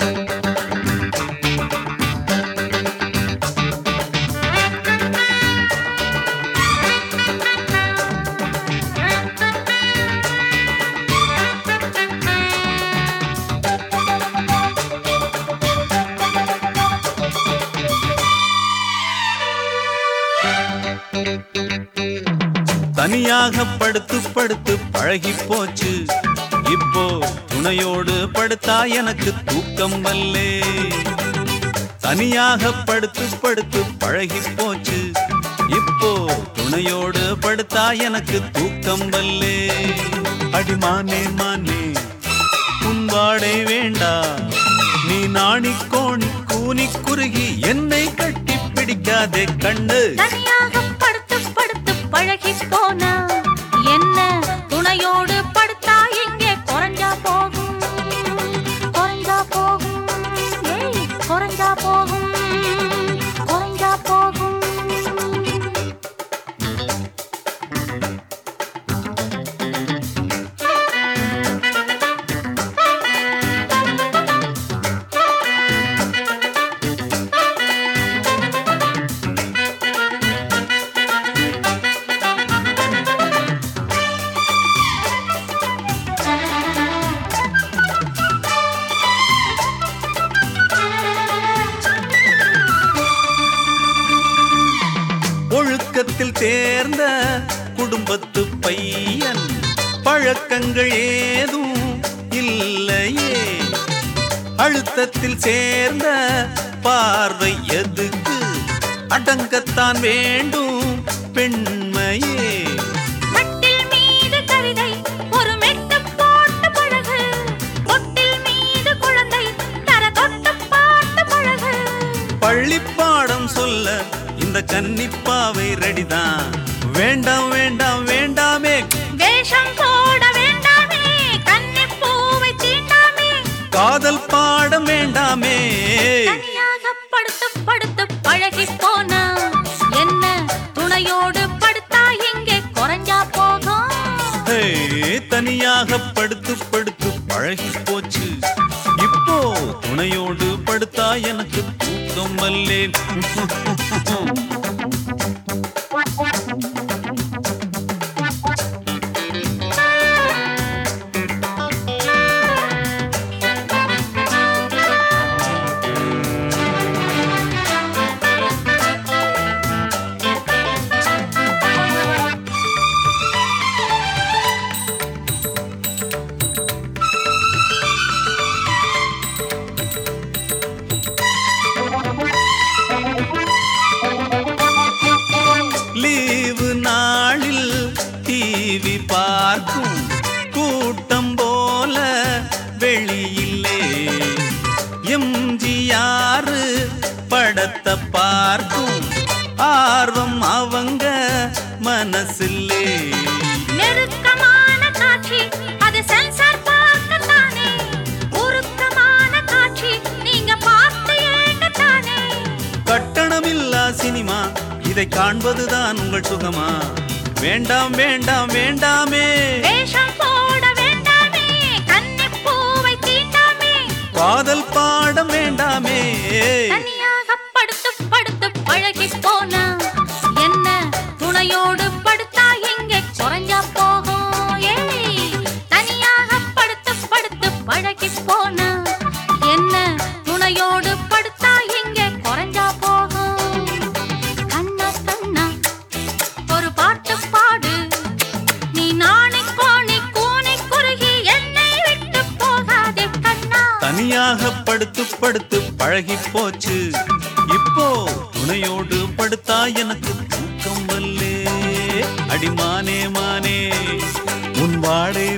தனியாக படுத்து படுத்து பழகி போச்சு இப்போ துணையோடு படுத்தா எனக்கு தூக்கம் வல்லே தனியாக படுத்து படுத்து பழகி போச்சு இப்போ துணையோடு படுத்தா எனக்கு தூக்கம் வல்லே அடிமானே மானே உன் வாடை வேண்டா நீ நாணி கோணி கூனி குறுகி என்னை கட்டி பிடிக்காதே கண்ணு தனியாக படுத்து படுத்து பழகி போனா என்ன துணையோடு படுத்தா இங்கே குறைஞ்சா போகும் குறைஞ்சா போகும் ஏய், குறைஞ்சா போகும் குறைஞ்சா போகும் ஒழுக்கத்தில் தேர்ந்த குடும்பத்து பையன் பழக்கங்கள் ஏதும் இல்லையே அழுத்தத்தில் சேர்ந்த பார்வை எதுக்கு அடங்கத்தான் வேண்டும் பெண்மையே கட்டில் மீது கவிதை ஒரு மெட்டு போட்டு பழகு தொட்டில் மீது குழந்தை தர தொட்டு பாட்டு பழகு பள்ளிப்பாடம் சொல்ல இந்த கன்னிப்பாவை ரெடிதான் வேண்டாம் வேண்டாம் வேண்டாமே வேஷம் போட வேண்டாமே கன்னி பூவை தீண்டாமே காதல் பாடம் வேண்டாமே தனியாக படுத்து படுத்து பழகி போனா என்ன துணையோடு படுத்தா இங்கே குறைஞ்சா போகும் ஹே, தனியாக படுத்து படுத்து பழகி போச்சு இப்போ துணையோடு படுத்தா எனக்கு தூக்கம் வல்லேன் லீவு நாளில் டிவி பார்க்கும் கூட்டம் போல வெளியிலே எம்ஜிஆர் படத்தை பார்க்கும் ஆர்வம் அவங்க மனசில்லே நெருக்கமான காட்சி அது சென்சார் பார்க்கத்தானே உருக்கமான காட்சி நீங்க பார்த்து ஏங்கத்தானே கட்டணமில்லா சினிமா இதை காண்பதுதான் உங்கள் சுகமா வேண்டாம் வேண்டாம் வேண்டாமே வேஷம் போட வேண்டாமே கன்னி பூவை தீண்டாமே காதல் பாடம் வேண்டாமே தனியாக படுத்து படுத்து பழகி போனா என்ன துணையோடு படுத்தா இங்கே குறைஞ்சா போகும் ஏய் தனியாக படுத்து படுத்து பழகி போனா என்ன துணையோடு படுத்தா இங்கே குறைஞ்சா போகும் கண்ணா கண்ணா ஒரு பாட்டு பாடு நீ நாணி கோணி கூனி குறுகி என்னை விட்டு போகாதே கண்ணா தனியாக படுத்து படுத்து பழகி போச்சு இப்போ துணையோடு படுத்தா எனக்கு தூக்கம் வல்லே அடிமானே மானே உன் வாடை